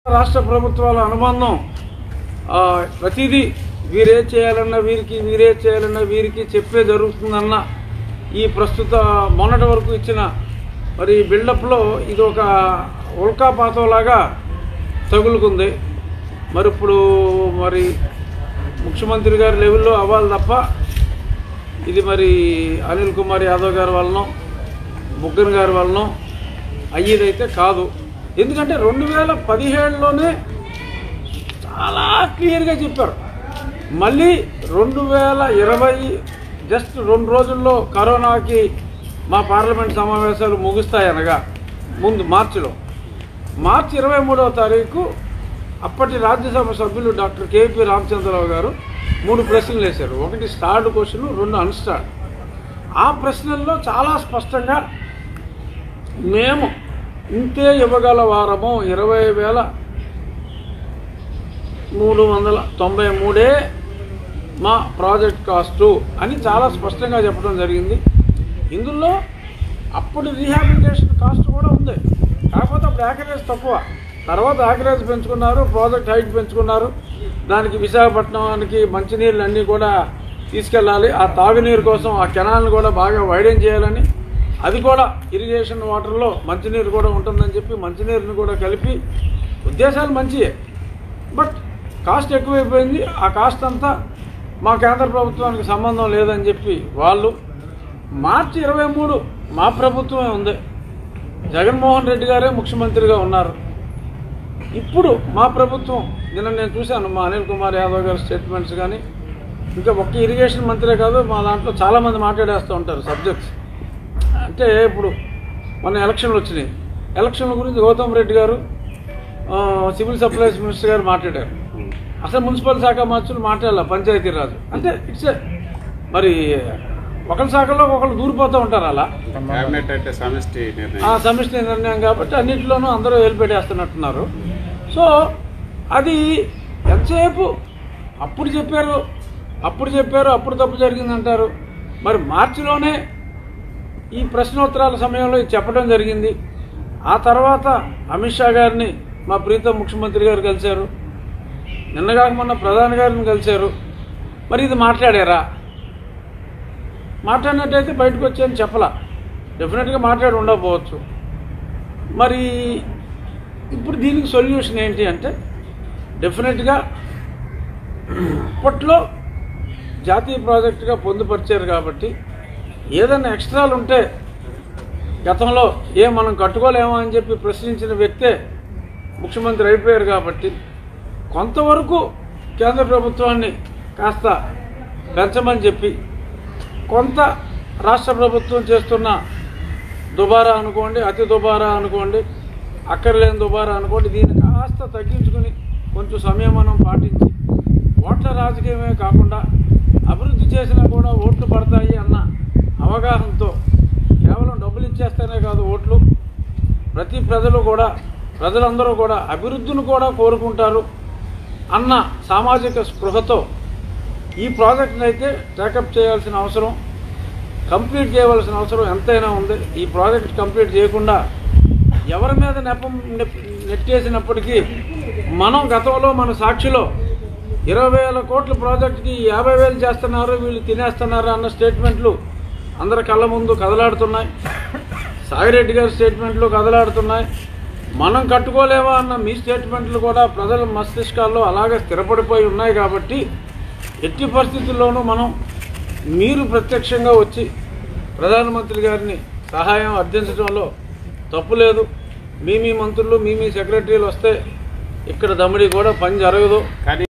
రాష్ట్ర ప్రభుత్వాల అనుబంధం ఆ, ప్రతిదీ వీరే చేయాలన్నా వీరికి వీరే చేయాలన్నా వీరికి చెప్పే జరుగుతుందన్న ఈ ప్రస్తుత మొన్నటి వరకు ఇచ్చిన మరి బిల్డప్లో ఇది ఒక ఉల్కాపాతంలాగా తగులుకుంది మరి ఇప్పుడు మరి ముఖ్యమంత్రి గారి లెవెల్లో అవ్వాలి తప్ప ఇది మరి అనిల్ కుమార్ యాదవ్ గారి వలన బుగ్గన్ గారి వలన అయ్యేదైతే కాదు ఎందుకంటే రెండు వేల పదిహేడులోనే చాలా క్లియర్గా చెప్పారు మళ్ళీ రెండు వేల ఇరవై జస్ట్ రెండు రోజుల్లో కరోనాకి మా పార్లమెంట్ సమావేశాలు ముగుస్తాయనగా ముందు మార్చిలో మార్చి ఇరవై మూడవ తారీఖు అప్పటి రాజ్యసభ సభ్యులు డాక్టర్ కేపీ రామచంద్రరావు గారు మూడు ప్రశ్నలు వేశారు ఒకటి స్టార్డ్ క్వశ్చన్ రెండు అన్స్టార్డ్ ఆ ప్రశ్నల్లో చాలా స్పష్టంగా మేము ఇంతే ఇవ్వగల వారము ఇరవై వేల మూడు వందల తొంభై మూడే మా ప్రాజెక్ట్ కాస్టు అని చాలా స్పష్టంగా చెప్పడం జరిగింది ఇందులో అప్పుడు రీహాబిలిటేషన్ కాస్ట్ కూడా ఉంది కాకపోతే అప్పుడు యాకరేజ్ తక్కువ తర్వాత యాకరేజ్ పెంచుకున్నారు ప్రాజెక్ట్ హైట్ పెంచుకున్నారు దానికి విశాఖపట్నానికి మంచినీళ్ళు అన్నీ కూడా తీసుకెళ్ళాలి ఆ తాగునీరు కోసం ఆ కెనాల్ని కూడా బాగా వైడెన్ చేయాలని అది కూడా ఇరిగేషన్ వాటర్లో మంచినీరు కూడా ఉంటుందని చెప్పి మంచినీరుని కూడా కలిపి ఉద్దేశాలు మంచియే బట్ కాస్ట్ ఎక్కువైపోయింది ఆ కాస్ట్ అంతా మా కేంద్ర ప్రభుత్వానికి సంబంధం లేదని చెప్పి వాళ్ళు మార్చి ఇరవై మూడు మా ప్రభుత్వమే ఉంది జగన్మోహన్ రెడ్డి గారే ముఖ్యమంత్రిగా ఉన్నారు ఇప్పుడు మా ప్రభుత్వం నిన్న నేను చూశాను మా అనిల్ కుమార్ యాదవ్ గారి స్టేట్మెంట్స్ కానీ ఇంకా ఒక్క ఇరిగేషన్ మంత్రే కాదు మా దాంట్లో చాలామంది మాట్లాడేస్తూ ఉంటారు సబ్జెక్ట్స్ అంటే ఇప్పుడు మన ఎలక్షన్లు వచ్చినాయి ఎలక్షన్ల గురించి గౌతమ్ రెడ్డి గారు ఆ, సివిల్ సప్లైస్ మినిస్టర్ గారు మాట్లాడారు అసలు మున్సిపల్ శాఖ మంత్రులు మాట్లాడాల పంచాయతీరాజు అంటే ఇట్స్ మరి ఒకరి శాఖలో ఒకరు దూరిపోతూ ఉంటారు అలా కేబినెట్ అంటే సమిష్టి నిర్ణయం ఆ సమిష్టి నిర్ణయం కాబట్టి అన్నింటిలోనూ అందరూ ఏలిపెట్టేస్తున్నట్టున్నారు సో అది ఎంతసేపు అప్పుడు చెప్పారు అప్పుడు చెప్పారు అప్పుడు తప్పు జరిగిందంటారు మరి మార్చిలోనే ఈ ప్రశ్నోత్తరాల సమయంలో ఇది చెప్పడం జరిగింది ఆ తర్వాత అమిత్ షా గారిని మా ప్రీతం ముఖ్యమంత్రి గారు కలిశారు నిన్నగాక మొన్న ప్రధాని గారిని కలిశారు మరి ఇది మాట్లాడారా మాట్లాడినట్టయితే బయటకు వచ్చాయని చెప్పలా డెఫినెట్గా మాట్లాడి ఉండకపోవచ్చు మరి ఇప్పుడు దీనికి సొల్యూషన్ ఏంటి అంటే డెఫినెట్గా అప్పట్లో జాతీయ ప్రాజెక్టుగా పొందుపరిచారు కాబట్టి ఏదైనా ఎక్స్ట్రాలు ఉంటే గతంలో ఏ మనం కట్టుకోలేమో అని చెప్పి ప్రశ్నించిన వ్యక్తే ముఖ్యమంత్రి అయిపోయారు కాబట్టి కొంతవరకు కేంద్ర ప్రభుత్వాన్ని కాస్త పెంచమని చెప్పి కొంత రాష్ట్ర ప్రభుత్వం చేస్తున్న దుబారా అనుకోండి అతి దుబారా అనుకోండి అక్కర్లేని దుబారా అనుకోండి దీన్ని కాస్త తగ్గించుకుని కొంచెం సంయమనం పాటించి ఓట్ల రాజకీయమే కాకుండా అభివృద్ధి చేసినా కూడా ఓట్లు పడతాయి అన్న అవగాహనతో కేవలం డబ్బులు ఇచ్చేస్తేనే కాదు ఓట్లు ప్రతి ప్రజలు కూడా ప్రజలందరూ కూడా అభివృద్ధిని కూడా కోరుకుంటారు అన్న సామాజిక స్పృహతో ఈ ప్రాజెక్ట్ని అయితే టేకప్ చేయాల్సిన అవసరం కంప్లీట్ చేయవలసిన అవసరం ఎంతైనా ఉంది ఈ ప్రాజెక్ట్ కంప్లీట్ చేయకుండా ఎవరి మీద నెపం నెప్- నెట్టేసినప్పటికీ మనం గతంలో మన సాక్షిలో ఇరవై వేల కోట్ల ప్రాజెక్ట్కి యాభై వేలు చేస్తున్నారు వీళ్ళు తినేస్తున్నారు అన్న స్టేట్మెంట్లు అందరి కళ్ళ ముందు కదలాడుతున్నాయి సాగిరెడ్డి గారి స్టేట్మెంట్లు కదలాడుతున్నాయి మనం కట్టుకోలేమా అన్న మీ స్టేట్మెంట్లు కూడా ప్రజల మస్తిష్కాల్లో అలాగే స్థిరపడిపోయి ఉన్నాయి కాబట్టి ఎట్టి పరిస్థితుల్లోనూ మనం మీరు ప్రత్యక్షంగా వచ్చి ప్రధానమంత్రి గారిని సహాయం అర్థించడంలో తప్పు లేదు మీ మీ మంత్రులు మీ మీ సెక్రటరీలు వస్తే ఇక్కడ దమ్మిడి కూడా పని జరగదు కానీ